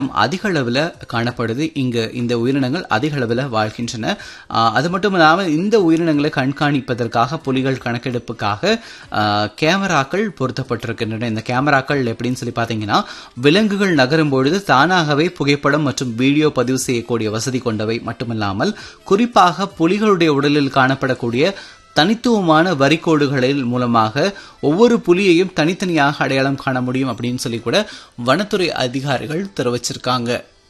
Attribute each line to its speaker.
Speaker 1: அதிக அளவில் காணப்படுது இங்கு இந்த உயிரினங்கள் அதிக அளவில் வாழ்கின்றன ஆஹ் அது மட்டும் இல்லாமல் இந்த உயிரினங்களை கண்காணிப்பதற்காக புலிகள் கணக்கெடுப்புக்காக ஆஹ் கேமராக்கள் பொருத்தப்பட்டிருக்கின்றன இந்த கேமராக்கள் எப்படின்னு சொல்லி பார்த்தீங்கன்னா விலங்குகள் நகரும் பொழுது தானாகவே புகைப்படம் மற்றும் வீடியோ பதிவு செய்யக்கூடிய வசதி கொண்டவை மட்டுமில்லாமல் குறிப்பாக புலிகளுடைய உடலில் காணப்படக்கூடிய தனித்துவமான வரிக்கோடுகளில் மூலமாக ஒவ்வொரு புலியையும் தனித்தனியாக அடையாளம் காண முடியும் அப்படின்னு சொல்லி கூட வனத்துறை அதிகாரிகள் தெரிவிச்சிருக்காங்க